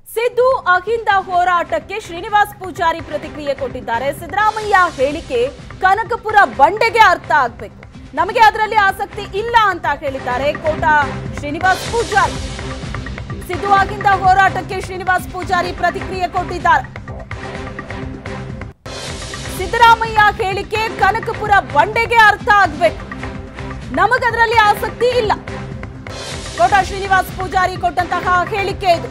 ಸಿದ್ದು ಅಹಿಂದ ಹೋರಾಟಕ್ಕೆ ಶ್ರೀನಿವಾಸ್ ಪೂಜಾರಿ ಪ್ರತಿಕ್ರಿಯೆ ಕೊಟ್ಟಿದ್ದಾರೆ ಸಿದ್ದರಾಮಯ್ಯ ಹೇಳಿಕೆ ಕನಕಪುರ ಬಂಡೆಗೆ ಅರ್ಥ ಆಗ್ಬೇಕು ನಮಗೆ ಅದರಲ್ಲಿ ಆಸಕ್ತಿ ಇಲ್ಲ ಅಂತ ಹೇಳಿದ್ದಾರೆ ಕೋಟ ಶ್ರೀನಿವಾಸ್ ಪೂಜಾರಿ ಸಿದ್ದು ಅಹಿಂದ ಹೋರಾಟಕ್ಕೆ ಶ್ರೀನಿವಾಸ್ ಪೂಜಾರಿ ಪ್ರತಿಕ್ರಿಯೆ ಕೊಟ್ಟಿದ್ದಾರೆ ಸಿದ್ದರಾಮಯ್ಯ ಹೇಳಿಕೆ ಕನಕಪುರ ಬಂಡೆಗೆ ಅರ್ಥ ಆಗ್ಬೇಕು ನಮಗದರಲ್ಲಿ ಆಸಕ್ತಿ ಇಲ್ಲ ಕೋಟ ಶ್ರೀನಿವಾಸ್ ಪೂಜಾರಿ ಕೊಟ್ಟಂತಹ ಹೇಳಿಕೆ ಇದು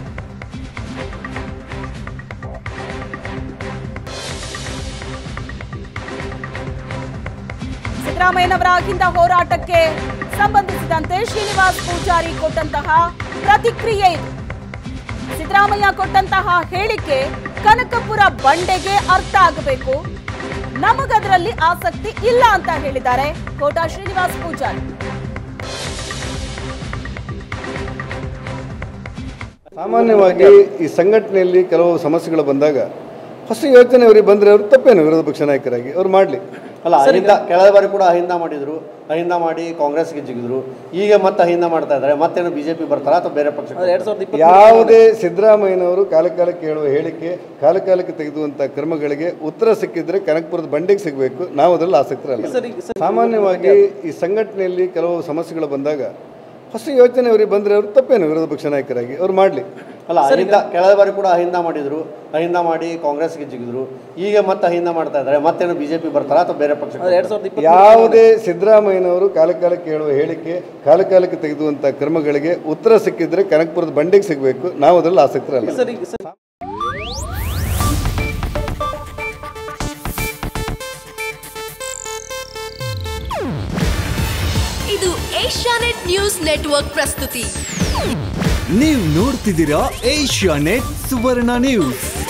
ಸಿದ್ದರಾಮಯ್ಯನವರ ಅಹಿಂದ ಹೋರಾಟಕ್ಕೆ ಸಂಬಂಧಿಸಿದಂತೆ ಶ್ರೀನಿವಾಸ್ ಪೂಜಾರಿ ಕೊಟ್ಟಂತಹ ಪ್ರತಿಕ್ರಿಯೆ ಇದು ಸಿದ್ದರಾಮಯ್ಯ ಕೊಟ್ಟಂತಹ ಹೇಳಿಕೆ ಕನಕಪುರ ಬಂಡೆಗೆ ಅರ್ಥ ಆಗಬೇಕು ನಮಗದರಲ್ಲಿ ಆಸಕ್ತಿ ಇಲ್ಲ ಅಂತ ಹೇಳಿದ್ದಾರೆ ಕೋಟ ಶ್ರೀನಿವಾಸ್ ಪೂಜಾರಿ ಸಾಮಾನ್ಯವಾಗಿ ಈ ಸಂಘಟನೆಯಲ್ಲಿ ಕೆಲವು ಸಮಸ್ಯೆಗಳು ಬಂದಾಗ ಹೊಸ ಯೋಚನೆ ಅವರಿಗೆ ಬಂದರೆ ಅವರು ತಪ್ಪೇನು ವಿರೋಧ ಪಕ್ಷ ನಾಯಕರಾಗಿ ಅವ್ರು ಮಾಡಲಿ ಅಲ್ಲ ಅಹಿಂದ ಕಳೆದ ಬಾರಿ ಕೂಡ ಅಹಿಂದ ಮಾಡಿದ್ರು ಅಹಿಂದ ಮಾಡಿ ಕಾಂಗ್ರೆಸ್ಗೆ ಜಿಗಿದ್ರು ಈಗ ಮತ್ತೆ ಅಹಿಂದ ಮಾಡ್ತಾ ಇದ್ದಾರೆ ಮತ್ತೇನು ಬಿಜೆಪಿ ಬರ್ತಾರ ಅಥವಾ ಬೇರೆ ಪಕ್ಷ ಎರಡ್ ಸಾವಿರದ ಇಪ್ಪತ್ತ್ ಯಾವುದೇ ಸಿದ್ದರಾಮಯ್ಯನವರು ಕಾಲ ಕಾಲಕ್ಕೆ ಹೇಳುವ ಹೇಳಿಕೆ ಕಾಲ ಕಾಲಕ್ಕೆ ತೆಗೆದುವಂಥ ಕ್ರಮಗಳಿಗೆ ಉತ್ತರ ಸಿಕ್ಕಿದ್ರೆ ಕನಕಪುರದ ಬಂಡೆಗೆ ಸಿಗಬೇಕು ನಾವು ಅದರಲ್ಲಿ ಆಸಕ್ತರಲ್ಲ ಸರಿ ಸರ್ ಸಾಮಾನ್ಯವಾಗಿ ಈ ಸಂಘಟನೆಯಲ್ಲಿ ಕೆಲವು ಸಮಸ್ಯೆಗಳು ಬಂದಾಗ ಹೊಸ ಯೋಚನೆ ಅವರಿಗೆ ಬಂದರೆ ಅವರು ತಪ್ಪೇನು ವಿರೋಧ ಪಕ್ಷ ನಾಯಕರಾಗಿ ಅವ್ರು ಮಾಡಲಿ ಅಲ್ಲ ಅಹಿಂದ ಕಳೆದ ಬಾರಿ ಕೂಡ ಅಹಿಂದ ಮಾಡಿದ್ರು ಅಹಿಂದ ಮಾಡಿ ಕಾಂಗ್ರೆಸ್ಗೆ ಜಿಗಿದ್ರು ಈಗ ಮತ್ತೆ ಅಹಿಂದ ಮಾಡ್ತಾ ಇದ್ದಾರೆ ಮತ್ತೇನು ಬಿಜೆಪಿ ಬರ್ತಾರ ಅಥವಾ ಬೇರೆ ಪಕ್ಷ ಎರಡ್ ಸಾವಿರದ ಇಪ್ಪತ್ತ್ ಯಾವುದೇ ಸಿದ್ದರಾಮಯ್ಯನವರು ಕಾಲ ಕಾಲಕ್ಕೆ ಹೇಳುವ ಹೇಳಿಕೆ ಕಾಲ ಕಾಲಕ್ಕೆ ತೆಗೆದುವಂಥ ಕ್ರಮಗಳಿಗೆ ಉತ್ತರ ಸಿಕ್ಕಿದ್ರೆ ಕನಕಪುರದ ಬಂಡೆಗೆ ಸಿಗಬೇಕು ನಾವು ಅದರಲ್ಲಿ ಆಸಕ್ತರಲ್ಲ ಸರಿ ಸರ್ ಇದು ಏಷ್ಯಾನೆಟ್ ನ್ಯೂಸ್ ನೆಟ್ವರ್ಕ್ ಪ್ರಸ್ತುತಿ ನೀವು ನೋಡ್ತಿದ್ದೀರಾ ಏಷ್ಯಾ ನೆಟ್ ಸುವರ್ಣ ನ್ಯೂಸ್